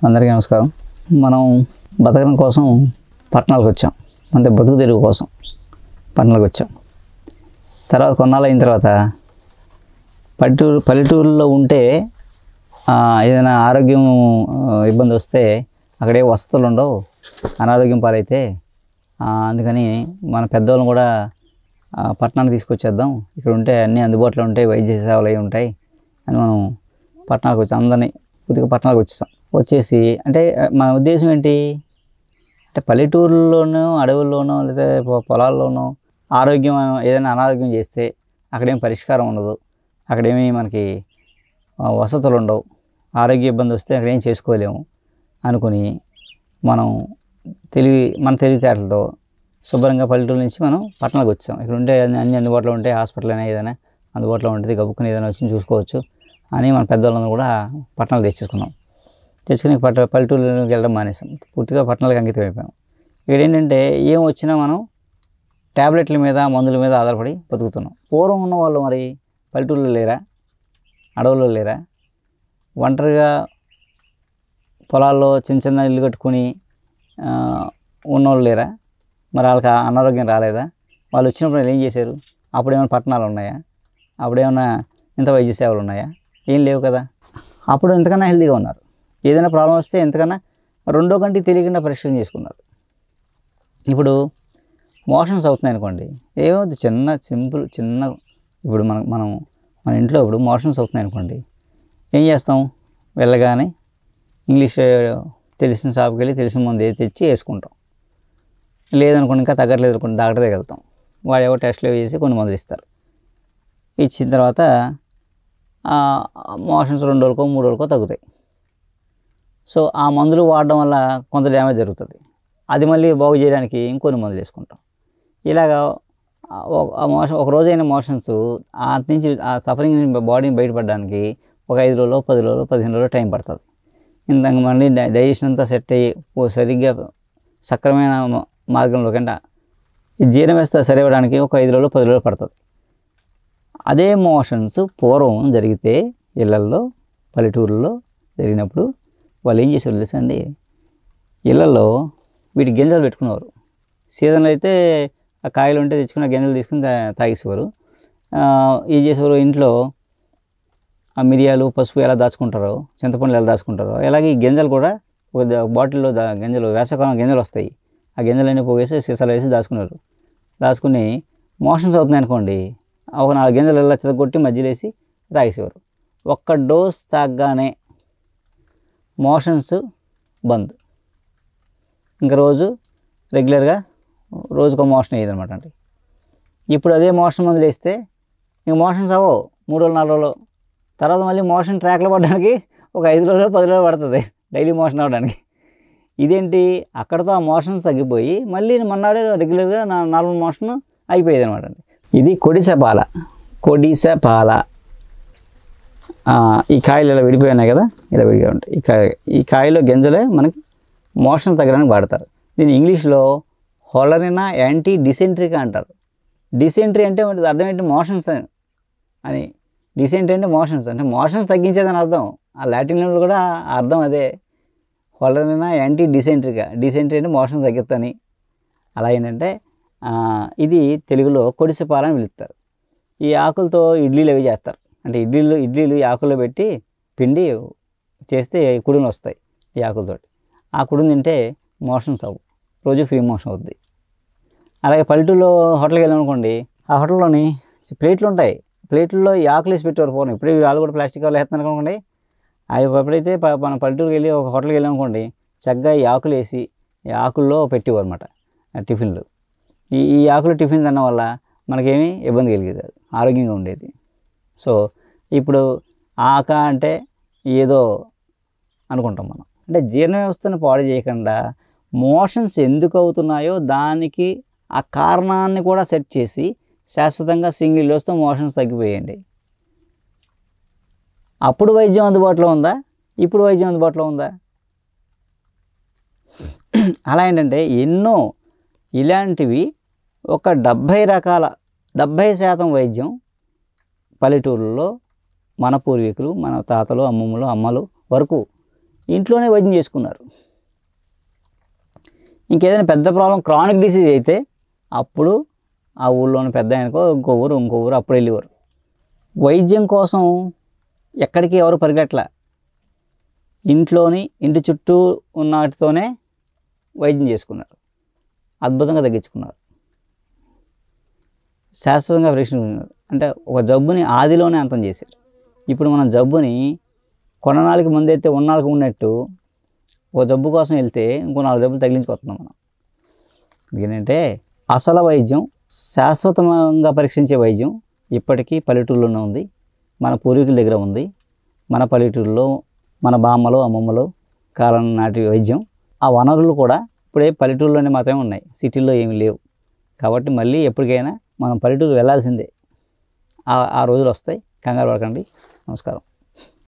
అందరికీ నమస్కారం మనం బతకడం కోసం పట్టణాలకు వచ్చాం అంటే బతుకు తెరువు కోసం పట్టణాలకు వచ్చాం తర్వాత కొన్నాళ్ళు అయిన తర్వాత పల్లెటూరు పల్లెటూరులో ఉంటే ఆ, ఏదైనా ఆరోగ్యం ఆ, ఇబ్బంది వస్తే అక్కడే వసతులు ఉండవు అనారోగ్యం పాలైతే ఆ, అందుకని మన పెద్దవాళ్ళని కూడా ఆ, పట్టణానికి తీసుకొచ్చేద్దాం ఇక్కడ ఉంటే అన్నీ అందుబాటులో ఉంటాయి వైద్య సేవలు అవి ఉంటాయి అని మనం పట్టణాలకు వచ్చి అందరినీ కొద్దిగా పట్టణాలకు వచ్చేసాం వచ్చేసి అంటే ఆ, మన ఉద్దేశం ఏంటి అంటే పల్లెటూరులోనూ అడవుల్లోనూ లేదా పొ- పొలాల్లోనూ ఆరోగ్యం ఏదైనా అనారోగ్యం చేస్తే అక్కడేం పరిష్కారం ఉండదు అక్కడేమీ మనకి ఆ, వసతులు ఉండవు ఆరోగ్య ఇబ్బంది వస్తే అక్కడ ఏం చేసుకోలేము అనుకుని మనం తెలివి మన తెలివితేటలతో శుభ్రంగా పల్లెటూరు నుంచి మనం పట్టణాలకు వచ్చాం ఇక్కడ ఉంటే అన్ని అన్ని అందుబాటులో ఉంటాయి హాస్పిటల్ అయినా ఏదైనా అందుబాటులో ఉంటుంది గబుక్కుని ఏదైనా వచ్చి చూసుకోవచ్చు అని మన పెద్దవాళ్ళందరూ కూడా పట్టణాలు తెచ్చేసుకున్నాం తెచ్చుకుని పట్ట పల్లెటూరులోకి వెళ్ళడం మానేసాం పూర్తిగా పట్టణాలకు అంకితం అయిపోయాం ఇక్కడ ఏంటంటే ఏం వచ్చినా మనం ట్యాబ్లెట్ల మీద మందుల మీద ఆధారపడి బతుకుతున్నాం పూర్వం ఉన్న వాళ్ళు మరి పల్లెటూరులో లేరా అడవుల్లో లేరా ఒంటరిగా పొలాల్లో చిన్న చిన్న ఇల్లు కట్టుకుని ఆ, ఉన్నోళ్ళు లేరా మరి వాళ్ళకి ఆ అనారోగ్యం రాలేదా వాళ్ళు వచ్చినప్పుడు వాళ్ళు ఏం చేశారు అప్పుడు ఏమైనా పట్టణాలు ఉన్నాయా అప్పుడు ఏమైనా ఇంత వైద్య సేవలు ఉన్నాయా ఏం లేవు కదా అప్పుడు ఎంతకన్నా హెల్తీగా ఉన్నారు ఏదైనా ప్రాబ్లం వస్తే ఎంతకన్నా రెండో కంటికి తెలియకుండా పరీక్షలు చేసుకున్నారు ఇప్పుడు మోషన్స్ అవుతున్నాయి అనుకోండి ఏమవుతుంది చిన్న సింపుల్ చిన్న ఇప్పుడు మనం మనం మన ఇంట్లో ఇప్పుడు మోషన్స్ అవుతున్నాయి అనుకోండి ఏం చేస్తాం వెళ్ళగానే ఇంగ్లీష్ తెలిసిన షాప్కి వెళ్ళి తెలిసిన మందు ఏది తెచ్చి వేసుకుంటాం లేదనుకోండి ఇంకా తగ్గట్లేదు అనుకోండి డాక్టర్ దగ్గరికి వెళ్తాం వాడు ఏవో టెస్ట్లు వేసి కొన్ని మందులు ఇస్తారు ఇచ్చిన తర్వాత మోషన్స్ రెండు రోజులకో మూడు రోజులకో తగ్గుతాయి సో ఆ మందులు వాడడం వల్ల కొంత డ్యామేజ్ జరుగుతుంది అది మళ్ళీ బాగు చేయడానికి ఇంకొన్ని మందులు వేసుకుంటాం ఇలాగా ఆ ఒక- ఆ మోషన్ ఒక రోజైన మోషన్స్ అటు నుంచి ఆ సఫరింగ్ నుంచి బాడీని బయటపడడానికి ఒక ఐదు రోజులు పది రోజులు పదిహేను రోజులు టైం పడుతుంది ఇందాక మళ్ళీ డై- డైజెషన్ అంతా సెట్ అయ్యి ఓ సరిగ్గా సక్రమైన మ- మార్గంలోకి అంటే ఈ జీర్ణ వ్యవస్థ సరివ్వడానికి ఒక ఐదు రోజులు పది రోజులు పడుతుంది అదే మోషన్స్ పూర్వం జరిగితే ఇళ్ళల్లో పల్లెటూరులో జరిగినప్పుడు వాళ్ళు ఏం చేసేవాళ్ళు తెలుసా అండి ఇళ్ళల్లో వీటి గింజలు పెట్టుకునేవారు సీజన్లో అయితే ఆ కాయలు ఉంటే తెచ్చుకుని ఆ గింజలు తీసుకుని తా- తాగేసేవారు ఆ, ఏం చేసేవారు ఇంట్లో ఆ మిరియాలు పసుపు ఎలా దాచుకుంటారో చింతపండులు ఎలా దాచుకుంటారో అలాగే ఈ గింజలు కూడా ఒక ద- బాటిల్లో దా గింజలు వేసవకాలం గింజలు వస్తాయి ఆ గింజలన్నీ పోగేసి సీసాలు వేసి దాచుకున్నారు దాచుకుని మోషన్స్ అవుతున్నాయి అనుకోండి ఒక నాలుగు గింజలు ఇలా చితగొట్టి మధ్యలో వేసి తాగేసేవారు ఒక్క డోస్ తాగగానే మోషన్స్ బంద్ ఇంకా రోజు రెగ్యులర్గా రోజుకో మోషన్ అయ్యేది అనమాట అండి ఇప్పుడు అదే మోషన్ మందులు వేస్తే ఇంక మోషన్స్ అవ్వవు మూడు రోజులు నాలుగు రోజులు తర్వాత మళ్ళీ మోషన్ ట్రాక్లో పడడానికి ఒక ఐదు రోజులు పది రోజులు పడుతుంది డైలీ మోషన్ అవ్వడానికి ఇదేంటి అక్కడతో ఆ మోషన్స్ తగ్గిపోయి మళ్ళీ మన్నాడే రెగ్యులర్గా నా నార్మల్ మోషన్ అయిపోయేది అనమాట అండి ఇది కొడిసెపాల కొడిసెపాల ఆ, ఈ కాయలు ఇలా విడిపోయి ఉన్నాయి కదా ఇలా విడిగా ఉంటాయి ఈ కాయ ఈ కాయలో గింజలే మనకి మోషన్ తగ్గడానికి వాడతారు దీన్ని ఇంగ్లీష్లో హొలరినా యాంటీ డిసెంట్రికా అంటారు డిసెంట్రీ అంటే మరి అర్థం ఏంటి మోషన్స్ అని డిసెంట్రీ అంటే మోషన్స్ అంటే మోషన్స్ తగ్గించేదని అర్థం ఆ లాటిన్లో కూడా ఆ అర్థం అదే హొలరినా యాంటీ డిసెంట్రికా డిసెంట్రీ అంటే మోషన్స్ తగ్గిద్దని అలా ఏంటంటే ఆ, ఇది తెలుగులో కొడిసెపాలని పిలుస్తారు ఈ ఆకులతో ఇడ్లీలు అవి చేస్తారు అంటే ఇడ్లీలు ఇడ్లీలు ఈ ఆకుల్లో పెట్టి పిండి చేస్తే కుడులు వస్తాయి ఈ ఆకులతోటి ఆ కుడును తింటే మోషన్స్ అవ్వు రోజు ఫ్రీ మోషన్ అవుద్ది అలాగే పల్లెటూరులో హోటల్కి వెళ్ళాం అనుకోండి ఆ హోటల్లోని ప్లేట్లు ఉంటాయి ప్లేట్లలో ఈ ఆకులు వేసి పెట్టేవారు పోను ఇప్పుడు వాళ్ళు కూడా ప్లాస్టిక్ వాళ్ళు వేస్తున్నారు అనుకోండి అవి ఎప్పుడైతే ప- మన పల్లెటూరుకి వెళ్ళి ఒక హోటల్కి వెళ్ళాం అనుకోండి చక్కగా ఈ ఆకులు వేసి ఈ ఆకుల్లో పెట్టేవారు అనమాట టిఫిన్లు ఈ ఈ ఆకులు టిఫిన్ తినడం వల్ల మనకేమీ ఇబ్బంది కలిగేది కాదు ఆరోగ్యంగా ఉండేది సో ఇప్పుడు ఆక అంటే ఏదో అనుకుంటాం మనం అంటే జీర్ణ వ్యవస్థను పాడు చేయకుండా మోషన్స్ ఎందుకు అవుతున్నాయో దానికి ఆ కారణాన్ని కూడా సెట్ చేసి శాశ్వతంగా సింగిల్ డోస్తో మోషన్స్ తగ్గిపోయండి అప్పుడు వైద్యం అందుబాటులో ఉందా ఇప్పుడు వైద్యం అందుబాటులో ఉందా అలా ఏంటంటే ఎన్నో ఇలాంటివి ఒక డెబ్భై రకాల డెబ్భై శాతం వైద్యం పల్లెటూరులో మన పూర్వీకులు మన తాతలు అమ్మమ్మలు అమ్మలు వరకు ఇంట్లోనే వైద్యం చేసుకున్నారు ఇంకేదైనా పెద్ద ప్రాబ్లం క్రానిక్ డిసీజ్ అయితే అప్పుడు ఆ ఊళ్ళోని పెద్ద ఆయనకో ఇంకో ఊరు ఇంకో ఊరు అప్పుడు వెళ్ళేవారు వైద్యం కోసం ఎక్కడికి ఎవరు పరిగెట్ల ఇంట్లోని ఇంటి చుట్టూ ఉన్న వాటితోనే వైద్యం చేసుకున్నారు అద్భుతంగా తగ్గించుకున్నారు శాశ్వతంగా పరీక్షించుకున్నారు అంటే ఒక జబ్బుని ఆదిలోనే అంతం చేశారు ఇప్పుడు మనం జబ్బుని కొననాళ్ళకి ముందు అయితే ఉన్నాళ్ళకి ఉన్నట్టు ఒక జబ్బు కోసం వెళ్తే ఇంకో నాలుగు జబ్బులు తగిలించుకొస్తున్నాం మనం ఎందుకంటే అసలు వైద్యం శాశ్వతంగా పరీక్షించే వైద్యం ఇప్పటికీ పల్లెటూరులోనే ఉంది మన పూర్వీకుల దగ్గర ఉంది మన పల్లెటూరులో మన బామ్మలు అమ్మమ్మలు కాలం నాటి వైద్యం ఆ వనరులు కూడా ఇప్పుడే పల్లెటూరులోనే మాత్రమే ఉన్నాయి సిటీల్లో ఏమీ లేవు కాబట్టి మళ్ళీ ఎప్పటికైనా మనం పల్లెటూరు వెళ్ళాల్సిందే ఆ ఆ రోజులు వస్తాయి కంగారు పడకండి నమస్కారం